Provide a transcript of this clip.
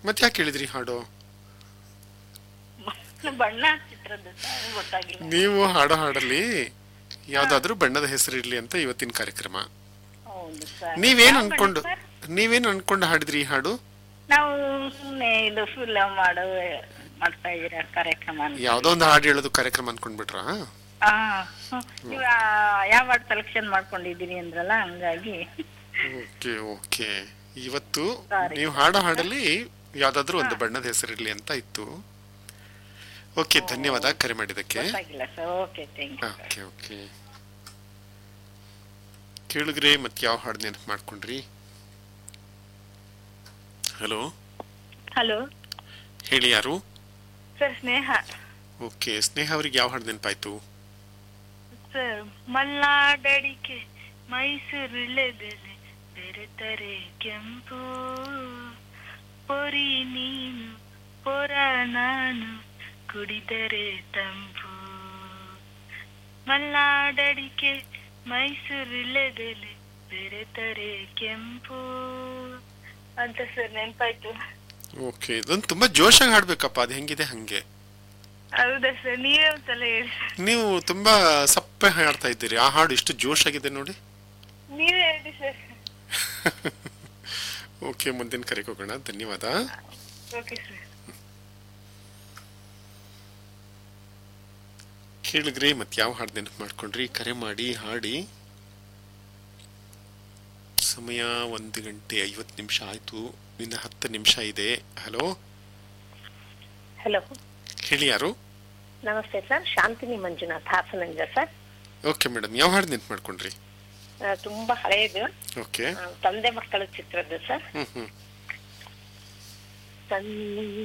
ಮತ್ತೆ ಯಾಕೆ ಹೇಳಿದ್ರಿ ಹಾಡು ಬಣ್ಣ ಚಿತ್ರದ ಸರ್ ಗೊತ್ತಾಗಿಲ್ಲ ನೀವು ಹಾಡೋ ಹಾಡಲ್ಲಿ ಯಾವ್ದಾದ್ರೂ ಬಣ್ಣದ ಹೆಸರಿರ್ಲಿ ಅಂತ ಇವತ್ತಿನ ಕಾರ್ಯಕ್ರಮ ಹೌದು ಸರ್ ನೀವೇನ್ ಯಾವ ಬಣ್ಣ ಅನ್ಕೊಂಡು ಸರ್? ನೀವೇನ್ ಅನ್ಕೊಂಡು ಹಾಡಿದ್ರಿ ಈ ಹಾಡು ನಾವು ಸುಮ್ಮನೆ ಇದು ಫಿಲ್ಮ್ ಮಾಡೋ ಮಾಡ್ತಾ ಇದೀರ ಕಾರ್ಯಕ್ರಮ ಅಂತ. ಯಾವ್ದೋ ಒಂದು ಹಾಡು ಹೇಳೋದು ಕಾರ್ಯಕ್ರಮ ಅನ್ಕೊಂಡ್ಬಿಟ್ರಾ ಆ, ಹ್ಮ್. ನೀವು ಆ- ಯಾವ ಹಾಡ್ ಸೆಲೆಕ್ಷನ್ ಮಾಡ್ಕೊಂಡಿದ್ದೀರಿ ಅಂದ್ರಲ್ಲ ಹಂಗಾಗಿ ಓಕೆ ಓಕೆ ಇವತ್ತು Sorry. ನೀವು ಹಾಡೋ ಹಾಡಲ್ಲಿ ಯಾವ್ದಾದ್ರೂ ಒಂದು ಬಣ್ಣದ ಹೆಸರಿರ್ಲಿ ಅಂತ ಇತ್ತು ಓಕೆ ಧನ್ಯವಾದ ಕರೆ ಮಾಡಿದಕ್ಕೆ ಗೊತ್ತಾಗಿಲ್ಲ sir okay thank you okay okay ಕೇಳಿದ್ರೆ ಮತ್ತೆ ಯಾವ ಹಾಡು ನೆನಪು ಮಾಡ್ಕೊಂಡ್ರಿ ಹಲೋ ಹಲೋ ಹೇಳಿ ಯಾರು ಸರ್ ಸ್ನೇಹ ಓಕೆ ಸ್ನೇಹ ಅವ್ರಿಗೆ ಯಾವ ಹಾಡು ನೆನಪಾಯ್ತು ಸರ್ ಮಲ್ನಾಡಡಿಕೆ ಮೈಸೂರಿಳೆದೆಲೆ ಬೆರೆತರೆ ಕೆಂಪು ಪೊರಿ ನೀನು ಪೊರ ನಾನು ಕುಡಿದರೆ ತಂಪು ಮಲ್ನಾಡಡಿಕೆ ಮೈಸೂರಿಳೆದೆಲೆ ಬೆರೆತರೆ ಕೆಂಪು ಅಂತ ಸರ್ ನೆನ್ಪಾಯ್ತು ಓಕೆ ಇದೊಂದು ತುಂಬಾ ಜೋಶಾಗಿ ಹಾಡ್ಬೇಕಪ್ಪ ಅದು ಹೆಂಗಿದೆ ಹಂಗೆ ಹೌದಾ ಸರ್ ನೀವೇ ಒಂದ್ಸಲ ಹೇಳಿ ನೀವು ತುಂಬಾ ಸಪ್ಪೆ ಹಾಡ್ತಾ ಇದ್ದೀರಿ ಆ ಹಾಡು ಎಷ್ಟು ಜೋಶಾಗಿದೆ ನೋಡಿ ನೀವೇ ಹೇಳಿ ಸರ್ ಓಕೆ ಮುಂದಿನ ಕರೆಗೆ ಹೋಗೋಣ ಧನ್ಯವಾದ ಓಕೆ ಸರ್ ಕೇಳಿದ್ರಿ ಮತ್ತೆ ಯಾವ ಹಾಡು ನೆನಪು ಮಾಡ್ಕೊಂಡ್ರಿ ಕರೆ ಮಾಡಿ ಹಾಡಿ ಸಮಯ ಒಂದು ಗಂಟೆ ಐವತ್ತು ನಿಮಿಷ ಆಯ್ತು ಇನ್ನು ಹತ್ತು ನಿಮಿಷ ಇದೆ ಹಲೋ ಹಲೋ ಹೇಳಿ ಯಾರು ನಮಸ್ತೆ ಸರ್ ಶಾಂತಿನಿ ಮಂಜುನಾಥ್ ಹಾಸನಿಂದ ಸರ್ ಓಕೆ ಮೇಡಮ್ ಯಾವ ಹಾಡು ನೆನಪು ಮಾಡ್ಕೊಂಡ್ರಿ ಆ, ತುಂಬಾ ಹಳೆಯದು ಓಕೆ ಆ, ತಂದೆ ಮಕ್ಕಳ ಚಿತ್ರದ್ದು ಸರ್ ಹ್ಮ್ ಹ್ಮ್ ತಂದೆ